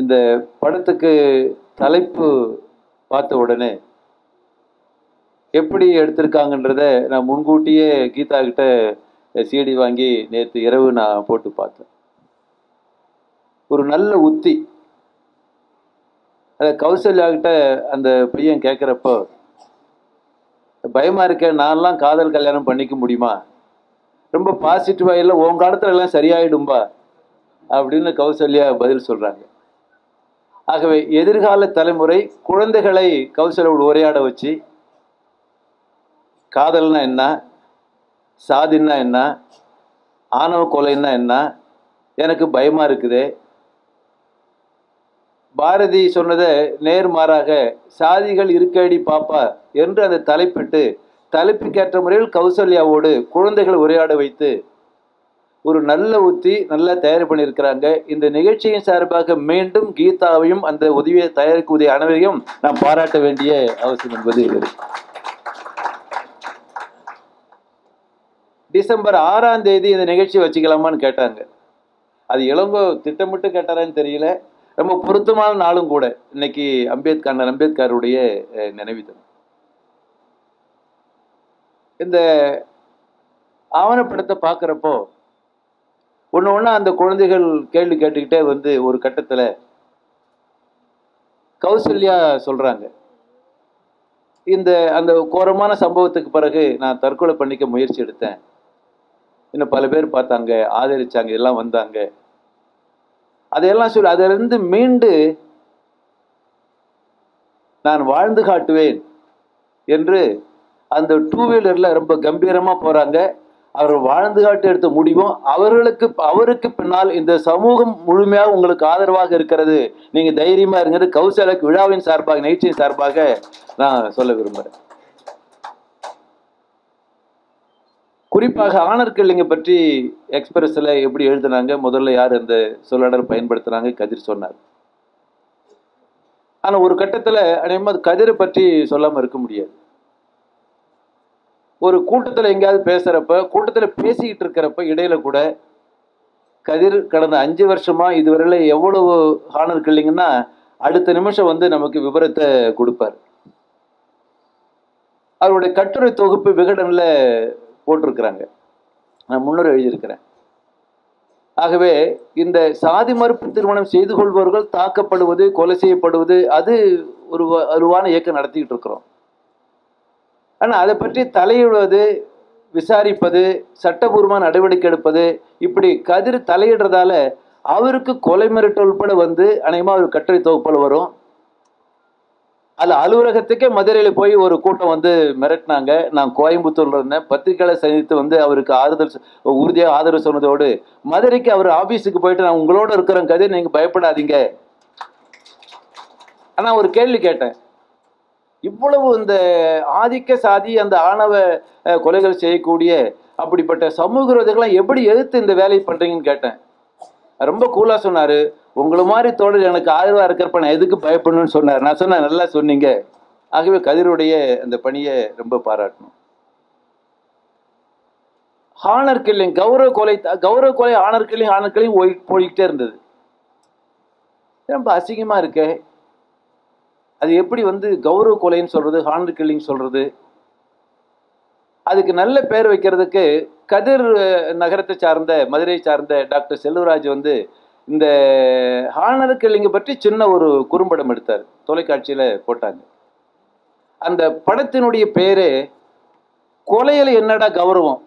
இந்த படத்துக்கு தலைப்பு பார்த்த உடனே எப்படி எடுத்திருக்காங்கன்றத நான் முன்கூட்டியே கீதா கிட்ட சிடி வாங்கி நேற்று இரவு நான் போட்டு பார்த்தேன் ஒரு நல்ல உத்தி அதை கௌசல்யா கிட்ட அந்த பையன் கேட்குறப்போ பயமா இருக்க நான்லாம் காதல் கல்யாணம் பண்ணிக்க முடியுமா ரொம்ப பாசிட்டிவா இல்லை உன் காலத்துல எல்லாம் சரியாயிடும்பா அப்படின்னு கௌசல்யா பதில் சொல்றாங்க ஆகவே எதிர்கால தலைமுறை குழந்தைகளை கௌசல்யோடு உரையாட வச்சு காதல்னா என்ன சாதின்னா என்ன ஆணவ கொலைன்னா என்ன எனக்கு பயமா இருக்குதே பாரதி சொன்னதை நேர்மாறாக சாதிகள் இருக்கடி பாப்பா என்று அந்த தலைப்பிட்டு தலைப்புக்கேற்ற முறையில் கௌசல்யாவோடு குழந்தைகளை உரையாட வைத்து ஒரு நல்ல உத்தி நல்லா தயார் பண்ணியிருக்கிறாங்க இந்த நிகழ்ச்சியின் சார்பாக மீண்டும் கீதாவையும் அந்த உதவியை தயாரிக்க உதவிய அனைவரையும் நாம் பாராட்ட வேண்டிய அவசியம் என்பது இருக்கு டிசம்பர் ஆறாம் தேதி இந்த நிகழ்ச்சி வச்சுக்கலாமான்னு கேட்டாங்க அது இளங்கோ திட்டமிட்டு கேட்டாரான்னு தெரியல ரொம்ப பொருத்தமான நாளும் கூட இன்னைக்கு அம்பேத்கர் அண்ணன் அம்பேத்கருடைய அஹ், நினைவு தினம் இந்த ஆவணப்படத்தை பார்க்குறப்போ ஒன்று ஒன்றா அந்த குழந்தைகள் கேள்வி கேட்டுக்கிட்டே வந்து ஒரு கட்டத்தில் கௌசல்யா சொல்கிறாங்க இந்த அந்த கோரமான சம்பவத்துக்கு பிறகு நான் தற்கொலை பண்ணிக்க முயற்சி எடுத்தேன் இன்னும் பல பேர் பார்த்தாங்க ஆதரிச்சாங்க எல்லாம் வந்தாங்க அதையெல்லாம் சொல்லி அதிலிருந்து மீண்டு நான் வாழ்ந்து காட்டுவேன் என்று அந்த டூ வீலர்ல ரொம்ப கம்பீரமா போறாங்க அவர் வாழ்ந்து காட்டு எடுத்த முடிவும் அவர்களுக்கு அவருக்கு பின்னால் இந்த சமூகம் முழுமையாக உங்களுக்கு ஆதரவாக இருக்கிறது நீங்க தைரியமா இருங்கிறது கௌசலக்கு விழாவின் சார்பாக நிகழ்ச்சியின் சார்பாக நான் சொல்ல விரும்புறேன் குறிப்பாக ஆணர் கிள்ளிங்க பற்றி எக்ஸ்பிரஸ்ல எப்படி எழுதுனாங்க முதல்ல யார் அந்த சொல்லாடல் பயன்படுத்தினாங்க கதிர் சொன்னார் ஆனா ஒரு கட்டத்துல அநேகமா அது கதிரை பற்றி சொல்லாம இருக்க முடியாது ஒரு கூட்டத்துல எங்கேயாவது பேசுறப்ப கூட்டத்துல பேசிக்கிட்டு இருக்கிறப்ப இடையில கூட கதிர் கடந்த அஞ்சு வருஷமா இதுவரையில எவ்வளவு ஹானர் கிள்ளிங்கன்னா அடுத்த நிமிஷம் வந்து நமக்கு விவரத்தை கொடுப்பார் அவருடைய கட்டுரை தொகுப்பு விகடன்ல போட்டிருக்கிறாங்க நான் முன்னர் எழுதியிருக்கிறேன் ஆகவே இந்த சாதி மறுப்பு திருமணம் செய்து கொள்பவர்கள் தாக்கப்படுவது கொலை செய்யப்படுவது அது ஒரு வ- வலுவான இயக்கம் நடத்திக்கிட்டு இருக்கிறோம் ஆனால் அதை பற்றி தலையிடுவது விசாரிப்பது சட்டபூர்வமான நடவடிக்கை எடுப்பது இப்படி கதிர் தலையிடுறதால அவருக்கு கொலை மிரட்டல் உட்பட வந்து அநேகமாக ஒரு கட்டுரை தொகுப்பில் வரும் அதில் அலுவலகத்துக்கே மதுரையில் போய் ஒரு கூட்டம் வந்து மிரட்டினாங்க நான் கோயம்புத்தூர்ல இருந்தேன் பத்திரிகையாளர் சந்தித்து வந்து அவருக்கு ஆறுதல் சொ- உறுதியாக ஆதரவு சொன்னதோடு மதுரைக்கு அவர் ஆபீஸுக்கு போயிட்டு நான் உங்களோட இருக்கிறேன் கதிர் நீங்கள் பயப்படாதீங்க ஆனால் ஒரு கேள்வி கேட்டேன் இவ்வளவு இந்த ஆதிக்க சாதி அந்த ஆணவ அஹ், கொலைகள் செய்யக்கூடிய அப்படிப்பட்ட சமூக விரோதிகள்லாம் எப்படி எதிர்த்து இந்த வேலையை பண்றீங்கன்னு கேட்டேன் ரொம்ப கூலா சொன்னாரு உங்களை மாதிரி தோழர் எனக்கு ஆதரவா இருக்கிறப்ப நான் எதுக்கு பயப்படணும்னு சொன்னார் நான் சொன்னேன் நல்லா சொன்னீங்க ஆகவே கதிருடைய அந்த பணியை ரொம்ப பாராட்டணும் ஹானர் கில்லிங் கௌரவ கொலை கௌரவ கொலை ஆனர் கில்லிங் ஆனர் கில்லிங் போய் போய்கிட்டே இருந்தது ரொம்ப அசிங்கமா இருக்கே அது எப்படி வந்து கௌரவ கொலைன்னு சொல்றது ஹானர் கில்லிங் சொல்றது அதுக்கு நல்ல பேர் வைக்கிறதுக்கு கதிர் அஹ், நகரத்தை சார்ந்த மதுரை சார்ந்த டாக்டர் செல்வராஜ் வந்து இந்த ஹானர் கில்லிங்கை பற்றி சின்ன ஒரு குறும்படம் எடுத்தார் தொலைக்காட்சியில போட்டாங்க அந்த படத்தினுடைய பேரு கொலையில என்னடா கௌரவம்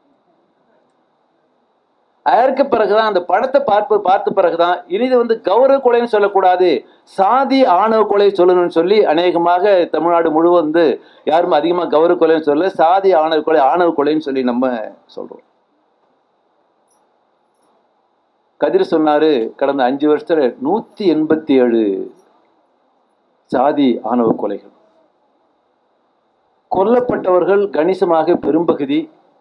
அதற்கு பிறகுதான் அந்த படத்தை பார்ப்பு பார்த்த பிறகுதான் இனிது வந்து கௌரவ கொலைன்னு சொல்லக்கூடாது சாதி ஆணவ கொலை சொல்லணும்னு சொல்லி அநேகமாக தமிழ்நாடு முழுவதும் வந்து யாரும் அதிகமாக கௌரவ கொலைன்னு சொல்ல சாதி ஆணவ கொலை ஆணவ கொலைன்னு சொல்லி நம்ம சொல்றோம் கதிர் சொன்னாரு கடந்த அஞ்சு வருஷத்துல நூத்தி எண்பத்தி ஏழு சாதி ஆணவ கொலைகள் கொல்லப்பட்டவர்கள் கணிசமாக பெரும்பகுதி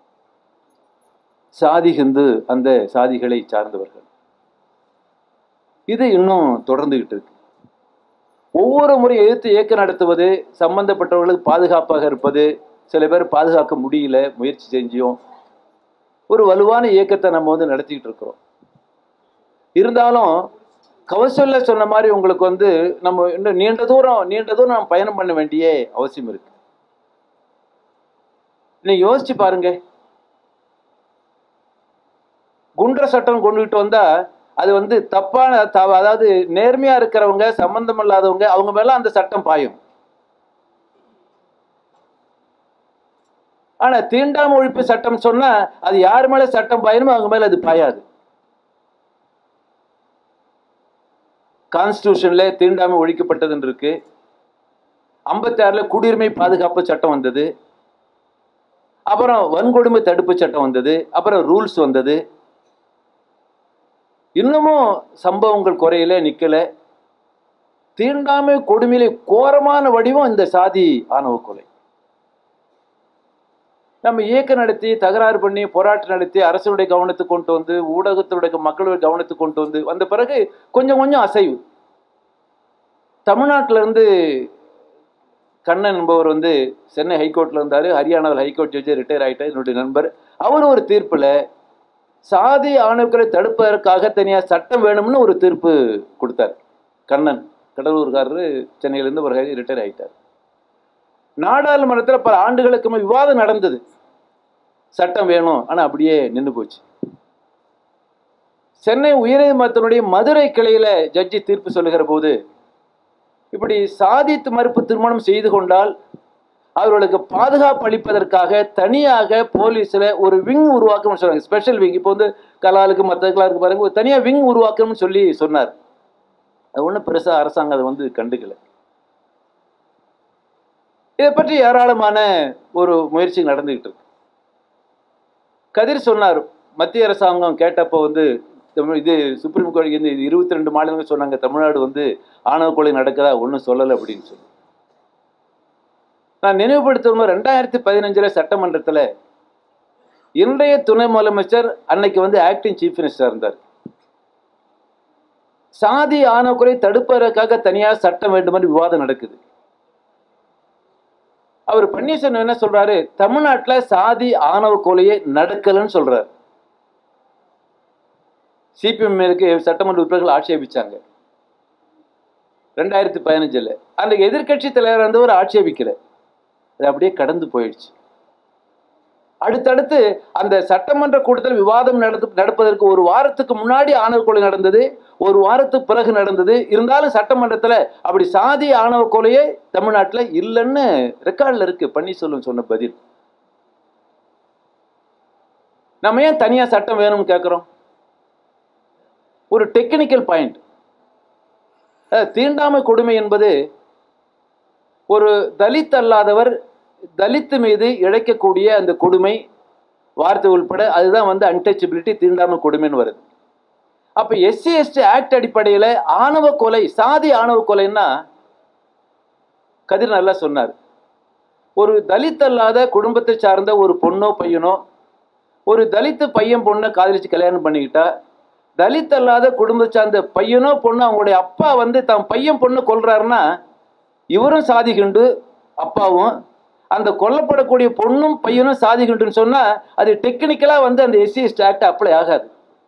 சாதி ஹிந்து அந்த சாதிகளை சார்ந்தவர்கள் இது இன்னும் தொடர்ந்துகிட்டு இருக்கு ஒவ்வொரு முறை எதிர்த்து இயக்கம் நடத்துவது சம்பந்தப்பட்டவர்களுக்கு பாதுகாப்பாக இருப்பது சில பேர் பாதுகாக்க முடியல முயற்சி செஞ்சியும் ஒரு வலுவான இயக்கத்தை நம்ம வந்து நடத்திக்கிட்டு இருக்கிறோம் இருந்தாலும் கௌசல்யா சொன்ன மாதிரி உங்களுக்கு வந்து நம்ம இன்னும் நீண்ட தூரம் நீண்ட தூரம் நம்ம பயணம் பண்ண வேண்டிய அவசியம் இருக்கு நீ யோசிச்சு பாருங்க குன்ற சட்டம் கொண்டுகிட்டு வந்தா அது வந்து தப்பான த- அதாவது நேர்மையா இருக்கிறவங்க சம்பந்தம் இல்லாதவங்க அவங்க மேல அந்த சட்டம் பாயும் ஆனா தீண்டாம ஒழிப்பு சட்டம் சொன்னா அது யார் மேல சட்டம் பாயணுமோ அவங்க மேல அது பாயாது கான்ஸ்டியூஷன்ல தீண்டாமை ஒழிக்கப்பட்டதுன்னு இருக்கு ஐம்பத்தி ஆறுல குடியுரிமை பாதுகாப்பு சட்டம் வந்தது அப்புறம் வன்கொடுமை தடுப்பு சட்டம் வந்தது அப்புறம் ரூல்ஸ் வந்தது இன்னமும் சம்பவங்கள் குறையில நிக்கல தீண்டாமை கொடுமையிலே கோரமான வடிவம் இந்த சாதி ஆணவ கொலை நம்ம இயக்கம் நடத்தி தகராறு பண்ணி போராட்டம் நடத்தி அரசுடைய கவனத்துக்கு கொண்டு வந்து ஊடகத்துடைய மக்களுடைய கவனத்துக்கு கொண்டு வந்து வந்த பிறகு கொஞ்சம் கொஞ்சம் அசைவு தமிழ்நாட்டில இருந்து கண்ணன் என்பவர் வந்து சென்னை ஹைகோர்ட்ல இருந்தாரு ஹரியானாவில் ஹைகோர்ட் ஜட்ஜி ரிட்டையர் ஆயிட்டார் என்னுடைய நண்பர் அவர் ஒரு தீர்ப்புல சாதி ஆணுக்களை தடுப்பதற்காக தனியா சட்டம் வேணும்னு ஒரு தீர்ப்பு கொடுத்தார் கண்ணன் கடலூர்காரரு சென்னையிலேருந்து ஒரு ரிட்டையர் ஆயிட்டார் நாடாளுமன்றத்தில் பல ஆண்டுகளுக்கு முன் விவாதம் நடந்தது சட்டம் வேணும் ஆனா அப்படியே நின்று போச்சு சென்னை உயர்நீதிமன்றத்தினுடைய மதுரை கிளையில ஜட்ஜி தீர்ப்பு சொல்லுகிற போது இப்படி சாதித்து மறுப்பு திருமணம் செய்து கொண்டால் அவர்களுக்கு பாதுகாப்பு அளிப்பதற்காக தனியாக போலீஸ்ல ஒரு விங் உருவாக்கணும்னு சொல்றாங்க ஸ்பெஷல் விங் இப்போ வந்து கலாலுக்கு மற்றதுக்கெல்லாம் இருக்கு பாருங்க ஒரு தனியா விங் உருவாக்கணும்னு சொல்லி சொன்னார் அது ஒன்றும் பெருசா அரசாங்கம் அதை வந்து கண்டுக்கல இதை பற்றி ஏராளமான ஒரு முயற்சி நடந்துகிட்டு இருக்கு கதிர் சொன்னார் மத்திய அரசாங்கம் கேட்டப்போ வந்து தமிழ் இது சுப்ரீம் கோர்ட் இந்த இருபத்தி ரெண்டு மாநிலங்கள் சொன்னாங்க தமிழ்நாடு வந்து ஆணவ கொலை நடக்குதா ஒன்றும் சொல்லலை அப்படின்னு சொல்லி நான் நினைவுபடுத்தணும் ரெண்டாயிரத்தி பதினஞ்சுல சட்டமன்றத்துல இன்றைய துணை முதலமைச்சர் அன்னைக்கு வந்து ஆக்டிங் சீஃப் மினிஸ்டர் இருந்தார் சாதி ஆணவ கொலை தடுப்பதற்காக தனியாக சட்டம் வேண்டுமென்று விவாதம் நடக்குது அவர் பன்னீர்செல்வம் என்ன சொல்றாரு தமிழ்நாட்டுல சாதி ஆணவ கொலையே நடக்கலன்னு சொல்றாரு சிபிஎம் மேலுக்கு சட்டமன்ற உறுப்பினர்கள் ஆட்சேபிச்சாங்க ரெண்டாயிரத்தி பதினஞ்சுல அன்றைக்கு எதிர்க்கட்சி தலைவர் இருந்தவர் ஆட்சேபிக்கல அது அப்படியே கடந்து போயிடுச்சு அடுத்தடுத்து அந்த சட்டமன்ற கூட்டத்தில் விவாதம் நடத்து நடப்பதற்கு ஒரு வாரத்துக்கு முன்னாடி ஆணவ கொலை நடந்தது ஒரு வாரத்துக்கு பிறகு நடந்தது இருந்தாலும் சட்டமன்றத்தில் அப்படி சாதி ஆணவ கொலையே தமிழ்நாட்டில் இல்லைன்னு ரெக்கார்டில் இருக்கு பன்னீர்செல்வம் சொன்ன பதில் நம்ம ஏன் தனியாக சட்டம் வேணும்னு கேட்குறோம் ஒரு டெக்னிக்கல் பாயிண்ட் தீண்டாமை கொடுமை என்பது ஒரு தலித் அல்லாதவர் தலித்து மீது இழைக்கக்கூடிய அந்த கொடுமை வார்த்தை உள்பட அதுதான் வந்து அன்டச்சபிலிட்டி தீண்டாமை கொடுமைன்னு வருது அப்ப எஸ்சி எஸ்டி ஆக்ட் அடிப்படையில் ஆணவ கொலை சாதி ஆணவ கொலைன்னா கதிர் நல்லா சொன்னார் ஒரு தலித் அல்லாத குடும்பத்தை சார்ந்த ஒரு பொண்ணோ பையனோ ஒரு தலித்து பையன் பொண்ணை காதலிச்சு கல்யாணம் பண்ணிக்கிட்டா தலித் அல்லாத குடும்பத்தை சார்ந்த பையனோ பொண்ணு அவங்களுடைய அப்பா வந்து தன் பையன் பொண்ணு கொல்றாருன்னா இவரும் சாதிகிண்டு அப்பாவும் அந்த கொல்லப்படக்கூடிய பொண்ணும் பையனும் சாதிகிண்டுன்னு சொன்னா அது டெக்னிக்கலா வந்து அந்த எஸ்சி எஸ்டி ஆக்ட் அப்ளை ஆகாது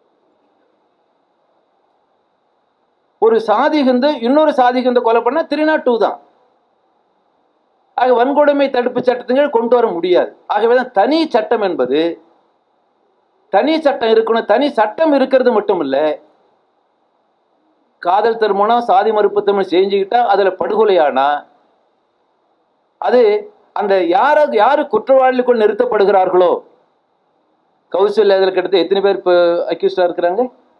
ஒரு சாதிகிந்து இன்னொரு சாதிகிந்த கொலை பண்ணா த்ரீ நாட் டூ தான் ஆக வன்கொடுமை தடுப்பு சட்டத்தின் கொண்டு வர முடியாது ஆகவே தான் தனி சட்டம் என்பது தனி சட்டம் இருக்கணும் தனி சட்டம் இருக்கிறது மட்டும் இல்ல காதல் திருமணம் சாதி மறுப்பு திருமணம் செஞ்சுக்கிட்டா அதுல படுகொலையானா அது அந்த யார யாரு குற்றவாளிக்குள் நிறுத்தப்படுகிறார்களோ கௌசல்யா அதில் கிட்டத்தட்ட எத்தனை பேர் இப்போ அக்யூஸ்டா இருக்கிறாங்க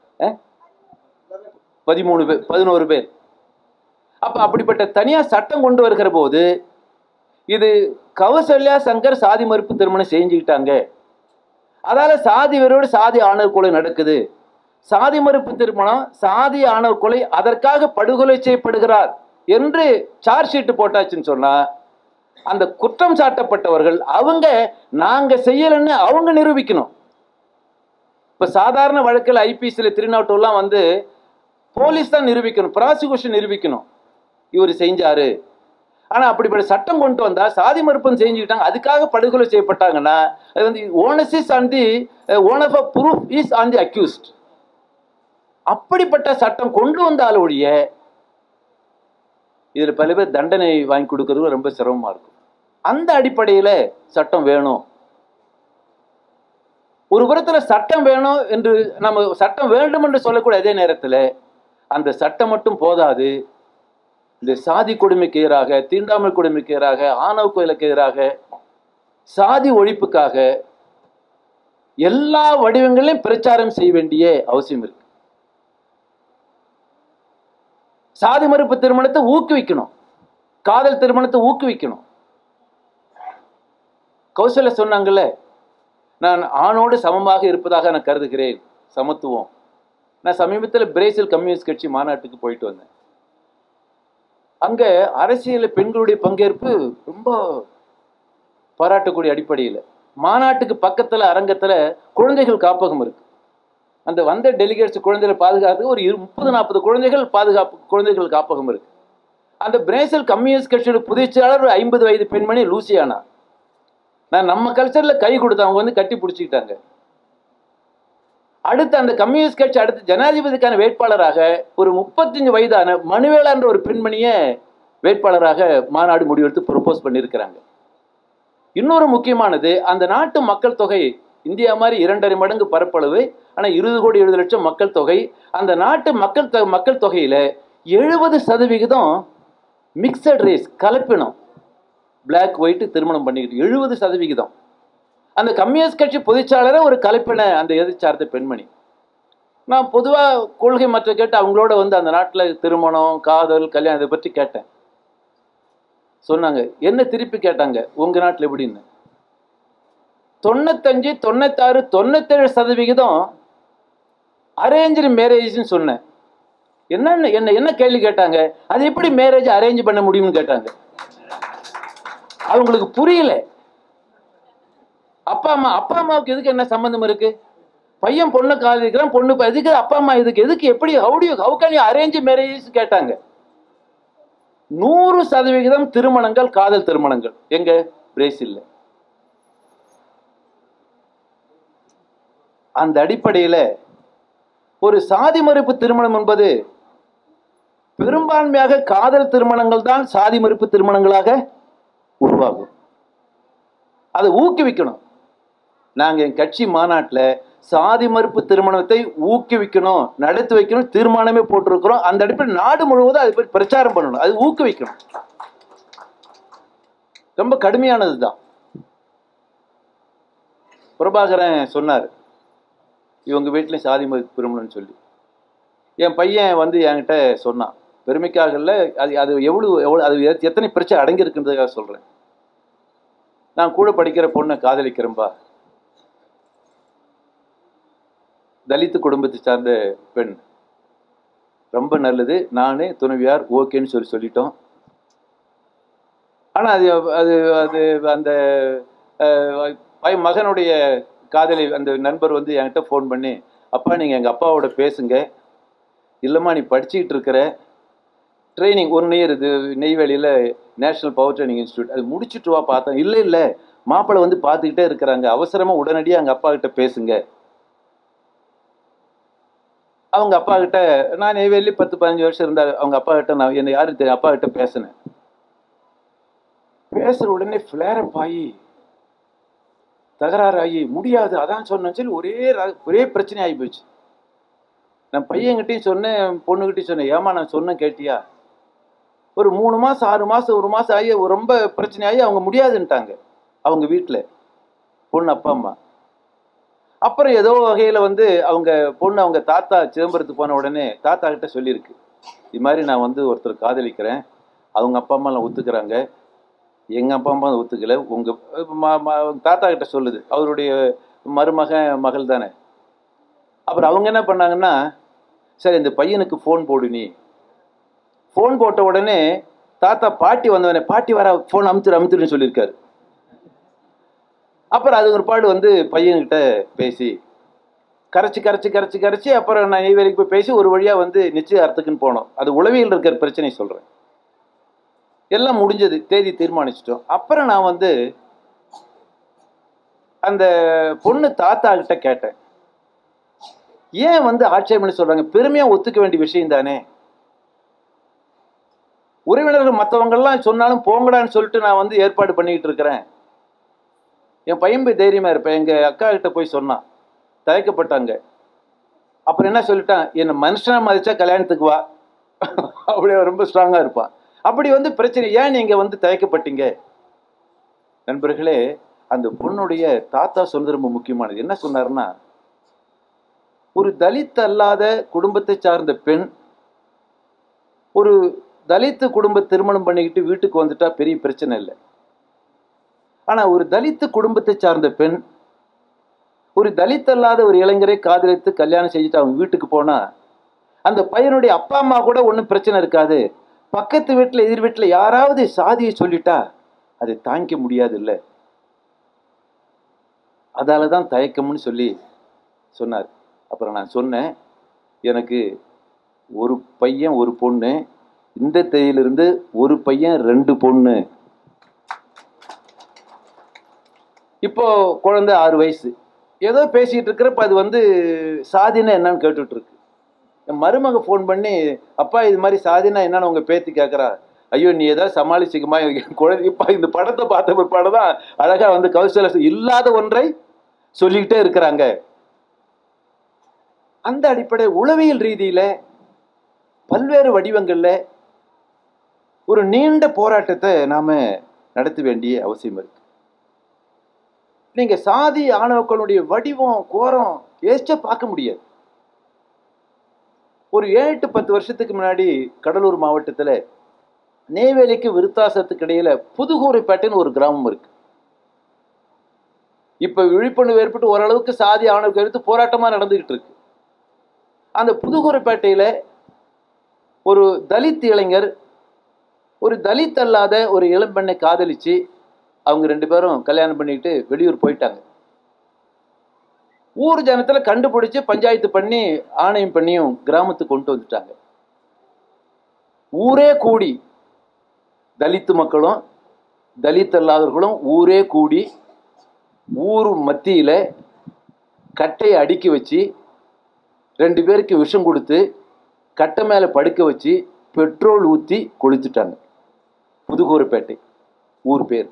பதிமூணு பேர் பதினோரு பேர் அப்ப அப்படிப்பட்ட தனியா சட்டம் கொண்டு வருகிற போது இது கௌசல்யா சங்கர் சாதி மறுப்பு திருமணம் செஞ்சுக்கிட்டாங்க அதால சாதி வெறியோடு சாதி ஆணவ கொலை நடக்குது சாதி மறுப்பு திருமணம் சாதி ஆணவ கொலை அதற்காக படுகொலை செய்யப்படுகிறார் என்று சார்ஜ் ஷீட் போட்டாச்சுன்னு சொன்னா அந்த குற்றம் சாட்டப்பட்டவர்கள் அவங்க நாங்க செய்யலைன்னு அவங்க நிரூபிக்கணும் இப்ப சாதாரண வழக்கில் ஐபிசியில் த்ரீ நாட் எல்லாம் வந்து போலீஸ் தான் நிரூபிக்கணும் ப்ராசிக்யூஷன் நிரூபிக்கணும் இவர் செஞ்சாரு ஆனா அப்படிப்பட்ட சட்டம் கொண்டு வந்தா சாதி மறுப்பம் செஞ்சுக்கிட்டாங்க அதுக்காக படுகொலை செய்யப்பட்டாங்கன்னா அது வந்து onus is on the own of a proof is on the accused அப்படிப்பட்ட சட்டம் கொண்டு வந்தால் ஒழிய இதுல பல பேர் தண்டனை வாங்கி கொடுக்கறது ரொம்ப சிரமமா இருக்கும் அந்த அடிப்படையில சட்டம் வேணும் ஒரு புறத்துல சட்டம் வேணும் என்று நம்ம சட்டம் வேண்டும் என்று சொல்லக்கூடிய அதே நேரத்துல அந்த சட்டம் மட்டும் போதாது இந்த சாதி கொடுமைக்கு எதிராக தீண்டாமை கொடுமைக்கு எதிராக ஆணவ கோயிலுக்கு எதிராக சாதி ஒழிப்புக்காக எல்லா வடிவங்களையும் பிரச்சாரம் செய்ய வேண்டிய அவசியம் இருக்கு சாதி மறுப்பு திருமணத்தை ஊக்குவிக்கணும் காதல் திருமணத்தை ஊக்குவிக்கணும் கௌசல்யா சொன்னாங்கல்ல நான் ஆணோடு சமமாக இருப்பதாக நான் கருதுகிறேன் சமத்துவம் நான் சமீபத்தில் பிரேசில் கம்யூனிஸ்ட் கட்சி மாநாட்டுக்கு போயிட்டு வந்தேன் அங்க அரசியல் பெண்களுடைய பங்கேற்பு ரொம்ப பாராட்டக்கூடிய அடிப்படையில் மாநாட்டுக்கு பக்கத்துல அரங்கத்துல குழந்தைகள் காப்பகம் இருக்கு அந்த வந்த டெலிகேட்ஸ் குழந்தைகளை பாதுகாத்து ஒரு இரு முப்பது நாற்பது குழந்தைகள் பாதுகாப்பு குழந்தைகள் காப்பகம் இருக்கு அந்த பிரேசில் கம்யூனிஸ்ட் கட்சியோட பொதுச்செயலாளர் ஒரு ஐம்பது வயது பெண்மணி லூசியானா நான் நம்ம கல்ச்சர்ல கை கொடுத்து அவங்க வந்து கட்டி பிடிச்சிக்கிட்டாங்க அடுத்து அந்த கம்யூனிஸ்ட் கட்சி அடுத்து ஜனாதிபதிக்கான வேட்பாளராக ஒரு முப்பத்தஞ்சு வயதான மனுவேலா என்ற ஒரு பெண்மணியை வேட்பாளராக மாநாடு முடிவெடுத்து ப்ரொபோஸ் பண்ணியிருக்கிறாங்க இன்னொரு முக்கியமானது அந்த நாட்டு மக்கள் தொகை இந்தியா மாதிரி இரண்டரை மடங்கு பரப்பளவு ஆனால் இருபது கோடி எழுபது லட்சம் மக்கள் தொகை அந்த நாட்டு மக்கள் தொ மக்கள் தொகையில் எழுபது சதவிகிதம் மிக்சட் ரேஸ் கலப்பினம் பிளாக் ஒயிட் திருமணம் பண்ணிக்கிட்டு எழுபது சதவிகிதம் அந்த கம்யூனிஸ்ட் கட்சி பொதுச்சாளரை ஒரு கலப்பின அந்த எதிர்ச்சார்ந்த பெண்மணி நான் பொதுவாக கொள்கை மற்ற கேட்டு அவங்களோட வந்து அந்த நாட்டில் திருமணம் காதல் கல்யாணம் இதை பற்றி கேட்டேன் சொன்னாங்க என்ன திருப்பி கேட்டாங்க உங்க நாட்டில் எப்படின்னு தொண்ணூத்தஞ்சு தொண்ணூத்தாறு தொண்ணூத்தேழு சதவிகிதம் அரேஞ்சு மேரேஜ்னு சொன்னேன் என்னன்னு என்ன என்ன கேள்வி கேட்டாங்க அது எப்படி மேரேஜ் அரேஞ்ச் பண்ண முடியும்னு கேட்டாங்க அவங்களுக்கு புரியல அப்பா அம்மா அப்பா அம்மாவுக்கு எதுக்கு என்ன சம்பந்தம் இருக்கு பையன் பொண்ணு காதலிக்கிறான் பொண்ணு ப- எதுக்கு அப்பா அம்மா இதுக்கு எதுக்கு எப்படி ஹவுடியோ how can you arrange marriage கேட்டாங்க நூறு சதவிகிதம் திருமணங்கள் காதல் திருமணங்கள் எங்க பிரேசில்ல அந்த அடிப்படையில ஒரு சாதி மறுப்பு திருமணம் என்பது பெரும்பான்மையாக காதல் திருமணங்கள் தான் சாதி மறுப்பு திருமணங்களாக உருவாகும் அதை ஊக்குவிக்கணும் நாங்க என் கட்சி மாநாட்டுல சாதி மறுப்பு திருமணத்தை ஊக்குவிக்கணும் நடத்தி வைக்கணும் தீர்மானமே போட்டிருக்கிறோம் அந்த அடிப்படையில் நாடு முழுவதும் அதை பற்றி பிரச்சாரம் பண்ணணும் அது ஊக்குவிக்கணும் ரொம்ப கடுமையானது தான் பிரபாகரன் சொன்னார் இவங்க வீட்லயும் சாதி மறுப்பு திருமணம்னு சொல்லி என் பையன் வந்து என்கிட்ட சொன்னான் பெருமைக்காக இல்லை அது அது எவ்வளவு எவ்வளோ அது எத்- எத்தனை பிரச்சனை அடங்கியிருக்குன்றதுக்காக சொல்றேன் நான் கூட படிக்கிற பொண்ணை காதலிக்கிறேன்பா தலித்து குடும்பத்தை சார்ந்த பெண் ரொம்ப நல்லது நானே துணைவியார் ஓகேன்னு சொல்லி சொல்லிட்டோம் ஆனால் அது அது அது அந்த அஹ், பையன் மகனுடைய காதலி அந்த நண்பர் வந்து என்கிட்ட ஃபோன் பண்ணி அப்பா நீங்கள் எங்கள் அப்பாவோட பேசுங்க இல்லைம்மா நீ படிச்சுக்கிட்டு இருக்கிற ட்ரைனிங் ஒன் இயர் இது நெய்வேலியில் நேஷனல் பவர் ட்ரைனிங் இன்ஸ்டியூட் அது முடிச்சுட்டு வா பார்த்தேன் இல்லை இல்லை மாப்பிள்ளை வந்து பார்த்துக்கிட்டே இருக்கிறாங்க அவசரமாக உடனடியாக எங்கள் அப்பா கிட்ட பேசுங்க அவங்க அப்பா கிட்ட நான் நெய்வேலி பத்து பதினஞ்சு வருஷம் இருந்தா அவங்க அப்பா கிட்ட நான் என்ன யாரும் தெரியும் அப்பா கிட்ட பேசினேன் பேசுற உடனே ஃபிளேரப் ஆகி தகராறு ஆகி முடியாது அதான் சொன்னேன் சொல்லி ஒரே ர- ஒரே பிரச்சனை ஆகி போச்சு நான் பையன்கிட்டயும் சொன்னேன் பொண்ணுகிட்டயும் சொன்னேன் ஏமா நான் சொன்னேன் கேட்டியா ஒரு மூணு மாசம் ஆறு மாசம் ஒரு மாசம் ஆகி ரொம்ப பிரச்சனை ஆகி அவங்க முடியாதுன்ட்டாங்க அவங்க வீட்டில் பொண்ணு அப்பா அம்மா அப்புறம் ஏதோ வகையில் வந்து அவங்க பொண்ணு அவங்க தாத்தா சிதம்பரத்துக்கு போன உடனே தாத்தா கிட்ட சொல்லியிருக்கு இது மாதிரி நான் வந்து ஒருத்தர் காதலிக்கிறேன் அவங்க அப்பா அம்மாலாம் ஒத்துக்கிறாங்க எங்கள் அப்பா அம்மா ஒத்துக்கல உங்கள் தாத்தா கிட்ட சொல்லுது அவருடைய மருமகன் மகள் தானே அப்புறம் அவங்க என்ன பண்ணாங்கன்னா சரி இந்த பையனுக்கு ஃபோன் போடு நீ ஃபோன் போட்ட உடனே தாத்தா பாட்டி வந்தவனே பாட்டி வர ஃபோன் அமுத்துரு அமுத்துருன்னு சொல்லியிருக்காரு அப்புறம் அது ஒரு பாடு வந்து பையன்கிட்ட பேசி கரைச்சி கரைச்சி கரைச்சி கரைச்சி அப்புறம் நான் நெய்வேலிக்கு போய் பேசி ஒரு வழியாக வந்து நிச்சயார்த்தத்துக்குன்னு போனோம் அது உளவியல் இருக்கிற பிரச்சனை சொல்கிறேன் எல்லாம் முடிஞ்சது தேதி தீர்மானிச்சிட்டோம் அப்புறம் நான் வந்து அந்த பொண்ணு தாத்தா கிட்ட கேட்டேன் ஏன் வந்து ஆட்சேபனை சொல்றாங்க பெருமையா ஒத்துக்க வேண்டிய விஷயம் தானே உறவினர்கள் மற்றவங்கெல்லாம் சொன்னாலும் போங்கடான்னு சொல்லிட்டு நான் வந்து ஏற்பாடு பண்ணிக்கிட்டு இருக்கிறேன் என் பையன் போய் தைரியமா இருப்பேன் எங்க அக்கா கிட்ட போய் சொன்னான் தயக்கப்பட்டாங்க அப்புறம் என்ன சொல்லிட்டான் என்னை மனுஷனா மதிச்சா கல்யாணத்துக்கு வா அப்படியே ரொம்ப ஸ்ட்ராங்கா இருப்பான் அப்படி வந்து பிரச்சனை ஏன் நீங்க வந்து தயக்கப்பட்டீங்க நண்பர்களே அந்த பொண்ணுடைய தாத்தா சொன்னது ரொம்ப முக்கியமானது என்ன சொன்னாருன்னா ஒரு தலித் அல்லாத குடும்பத்தை சார்ந்த பெண் ஒரு தலித்து குடும்ப திருமணம் பண்ணிக்கிட்டு வீட்டுக்கு வந்துட்டா பெரிய பிரச்சனை இல்லை ஆனா ஒரு தலித்து குடும்பத்தை சார்ந்த பெண் ஒரு தலித் அல்லாத ஒரு இளைஞரை காதலித்து கல்யாணம் செஞ்சுட்டு அவங்க வீட்டுக்கு போனா அந்த பையனுடைய அப்பா அம்மா கூட ஒன்றும் பிரச்சனை இருக்காது பக்கத்து வீட்டில் எதிர் வீட்டில் யாராவது சாதியை சொல்லிட்டா அதை தாங்கிக்க முடியாது இல்லை அதால தான் தயக்கம்னு சொல்லி சொன்னார் அப்புறம் நான் சொன்னேன் எனக்கு ஒரு பையன் ஒரு பொண்ணு இந்த தேதியிலிருந்து ஒரு பையன் ரெண்டு பொண்ணு இப்போ குழந்தை ஆறு வயசு ஏதோ பேசிட்டு இருக்கிறப்ப அது வந்து சாதினா என்னன்னு கேட்டுட்டு இருக்கு என் மருமக ஃபோன் பண்ணி அப்பா இது மாதிரி சாதினா என்னன்னு உங்க பேத்தி கேட்குறா ஐயோ நீ ஏதாவது சமாளிச்சுக்குமா என் குழந்தை இப்போ இந்த படத்தை பார்த்த பிற்பாடு தான் அழகா வந்து கௌசல இல்லாத ஒன்றை சொல்லிக்கிட்டே இருக்கிறாங்க அந்த அடிப்படை உளவியல் ரீதியில பல்வேறு வடிவங்கள்ல ஒரு நீண்ட போராட்டத்தை நாம நடத்த வேண்டிய அவசியம் இருக்கு நீங்க சாதி ஆணவக்களுடைய வடிவம் கோரம் ஏச்ச பார்க்க முடியாது ஒரு ஏழு எட்டு பத்து வருஷத்துக்கு முன்னாடி கடலூர் மாவட்டத்துல நெய்வேலிக்கு விருத்தாசத்துக்கு இடையில புதுகூரைப்பேட்டைன்னு ஒரு கிராமம் இருக்கு இப்ப விழிப்புணர்வு ஏற்பட்டு ஓரளவுக்கு சாதி ஆணவம் எடுத்து போராட்டமா நடந்துகிட்டு இருக்கு அந்த புதுகூரைப்பேட்டையில ஒரு தலித் இளைஞர் ஒரு தலித் அல்லாத ஒரு இளம்பெண்ணை காதலிச்சு அவங்க ரெண்டு பேரும் கல்யாணம் பண்ணிட்டு வெளியூர் போயிட்டாங்க ஊர் ஜனத்துல கண்டுபிடிச்சு பஞ்சாயத்து பண்ணி ஆணையம் பண்ணியும் கிராமத்துக்கு கொண்டு வந்துட்டாங்க ஊரே கூடி தலித்து மக்களும் தலித் அல்லாதவர்களும் ஊரே கூடி ஊர் மத்தியில கட்டையை அடுக்கி வச்சு ரெண்டு பேருக்கு விஷம் கொடுத்து கட்டை மேல படுக்க வச்சு பெட்ரோல் ஊத்தி கொளுத்துட்டாங்க புதுகூரப்பேட்டை ஊர் பேர்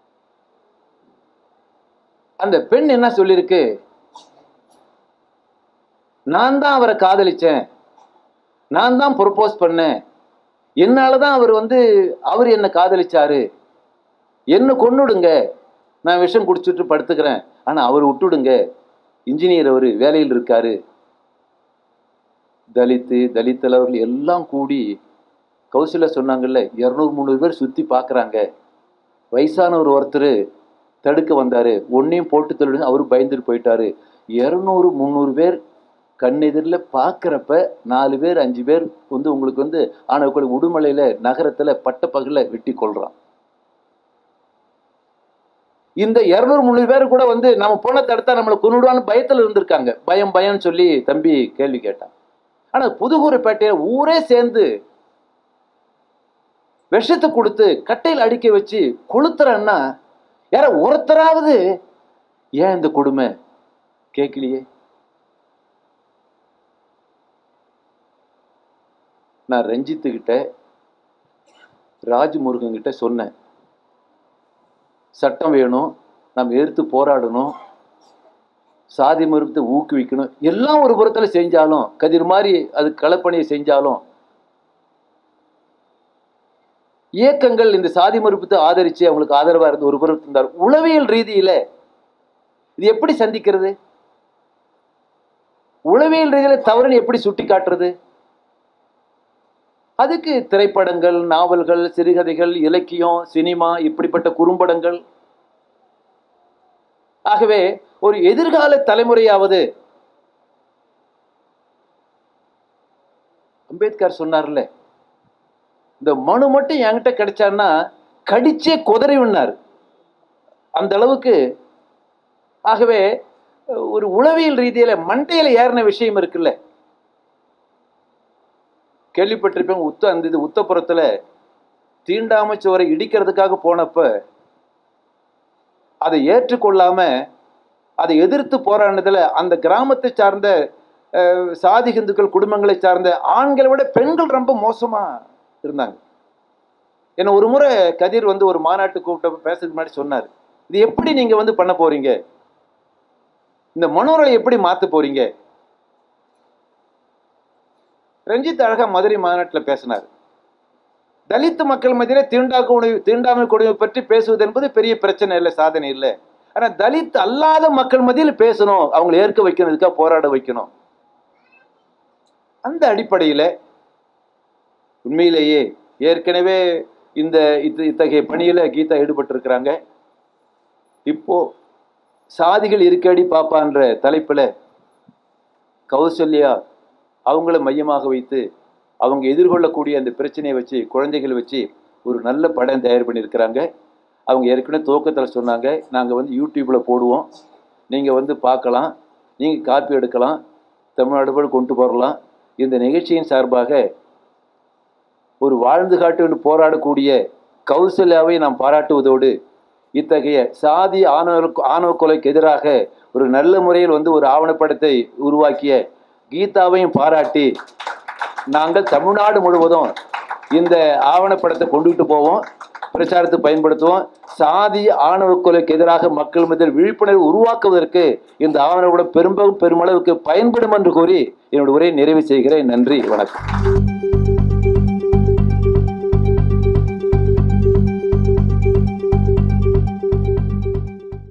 அந்த பெண் என்ன சொல்லியிருக்கு நான் தான் அவரை காதலிச்சேன் நான் தான் ப்ரொபோஸ் பண்ணேன் என்னால தான் அவர் வந்து அவர் என்ன காதலிச்சாரு என்ன கொன்னுடுங்க நான் விஷம் குடிச்சிட்டு படுத்துக்கிறேன் ஆனா அவர் விட்டுடுங்க இன்ஜினியர் அவர் வேலையில் இருக்காரு தலித்து தலித் தலைவர்கள் எல்லாம் கூடி கௌசல்யா சொன்னாங்கல்ல இரநூறு முந்நூறு பேர் சுத்தி பார்க்கறாங்க வயசானவர் ஒருத்தர் தடுக்க வந்தாரு ஒன்னையும் போட்டு தள்ளுங்க அவரு பயந்துட்டு போயிட்டாரு இரநூறு முந்நூறு பேர் கண்ணெதிரில் பார்க்குறப்ப நாலு பேர் அஞ்சு பேர் வந்து உங்களுக்கு வந்து ஆனவக்குடி உடுமலையில நகரத்துல பட்டப்பகல வெட்டி கொள்றான் இந்த இரநூறு முந்நூறு பேர் கூட வந்து நம்ம பொண்ணை தடுத்தா நம்மளை கொண்டுடுவான்னு பயத்துல இருந்திருக்காங்க பயம் பயம்னு சொல்லி தம்பி கேள்வி கேட்டான் ஆனா புதுகூரைப்பேட்டையில ஊரே சேர்ந்து விஷத்தை கொடுத்து கட்டையில் அடிக்க வச்சு கொளுத்துறன்னா யார ஒருத்தராவது ஏன் இந்த கொடுமை கேட்கலையே நான் ரஞ்சித்து கிட்ட ராஜ்முருகன் கிட்ட சொன்னேன் சட்டம் வேணும் நம்ம எதிர்த்து போராடணும் சாதி மறுப்பத்தை ஊக்குவிக்கணும் எல்லாம் ஒரு புறத்துல செஞ்சாலும் கதிர் மாதிரி அது களப்பணியை செஞ்சாலும் இயக்கங்கள் இந்த சாதி மறுப்பத்தை ஆதரிச்சு அவங்களுக்கு ஆதரவா இருந்து ஒரு புறம் இருந்தார் உளவியல் ரீதியில இது எப்படி சந்திக்கிறது உளவியல் ரீதியில தவறுன்னு எப்படி சுட்டி காட்டுறது அதுக்கு திரைப்படங்கள் நாவல்கள் சிறுகதைகள் இலக்கியம் சினிமா இப்படிப்பட்ட குறும்படங்கள் ஆகவே ஒரு எதிர்கால தலைமுறையாவது அம்பேத்கர் சொன்னார்ல இந்த மனு மட்டும் என்கிட்ட கிடைச்சான்னா கடிச்சே குதறி விண்ணார் அந்த அளவுக்கு ஆகவே ஒரு உளவியல் ரீதியில மண்டையில ஏறின விஷயம் இருக்குல்ல கேள்விப்பட்டிருப்பேன் உத்த அந்த இது உத்தப்புறத்துல தீண்டாமை சுவரை இடிக்கிறதுக்காக போனப்ப அதை ஏற்றுக்கொள்ளாம அதை எதிர்த்து போராடினதுல அந்த கிராமத்தை சார்ந்த அஹ், சாதி இந்துக்கள் குடும்பங்களை சார்ந்த ஆண்களை விட பெண்கள் ரொம்ப மோசமா இருந்தாங்க என்ன ஒரு முறை கதிர் வந்து ஒரு மாநாட்டு கூப்பிட்ட பேசுறதுக்கு முன்னாடி சொன்னார் இது எப்படி நீங்க வந்து பண்ண போறீங்க இந்த மனோரலை எப்படி மாத்த போறீங்க ரஞ்சித் அழகா மதுரை மாநாட்டில் பேசினார் தலித் மக்கள் மத்தியில தீண்டா கொடுமை தீண்டாமை கொடுமை பற்றி பேசுவது என்பது பெரிய பிரச்சனை இல்லை சாதனை இல்லை ஆனா தலித் அல்லாத மக்கள் மத்தியில் பேசணும் அவங்களை ஏற்க வைக்கணுதுக்காக போராட வைக்கணும் அந்த அடிப்படையில உண்மையிலேயே ஏற்கனவே இந்த இத்த- இத்தகைய பணியில கீதா ஈடுபட்டிருக்கிறாங்க இப்போ சாதிகள் இருக்கடி பாப்பான்ற தலைப்புல கௌசல்யா அவங்கள மையமாக வைத்து அவங்க எதிர்கொள்ளக்கூடிய அந்த பிரச்சனையை வச்சு குழந்தைகளை வச்சு ஒரு நல்ல படம் தயார் பண்ணியிருக்கிறாங்க அவங்க ஏற்கனவே துவக்கத்தில் சொன்னாங்க நாங்கள் வந்து யூடியூப்பில் போடுவோம் நீங்கள் வந்து பார்க்கலாம் நீங்கள் காப்பி எடுக்கலாம் தமிழ்நாடு போல கொண்டு போகலாம் இந்த நிகழ்ச்சியின் சார்பாக ஒரு வாழ்ந்து காட்டு என்று போராடக்கூடிய கௌசல்யாவை நாம் பாராட்டுவதோடு இத்தகைய சாதி ஆணவ ஆணவ கொலைக்கு எதிராக ஒரு நல்ல முறையில் வந்து ஒரு ஆவணப்படத்தை உருவாக்கிய கீதாவையும் பாராட்டி நாங்கள் தமிழ்நாடு முழுவதும் இந்த ஆவணப்படத்தை கொண்டுகிட்டு போவோம் பிரச்சாரத்தை பயன்படுத்துவோம் சாதி ஆணவ கொலைக்கு எதிராக மக்கள் மத்தியில் விழிப்புணர்வு உருவாக்குவதற்கு இந்த ஆவணப்படம் பெரும்பகும் பெருமளவுக்கு பயன்படும் என்று கூறி என்னோட உரையை நிறைவு செய்கிறேன் நன்றி வணக்கம்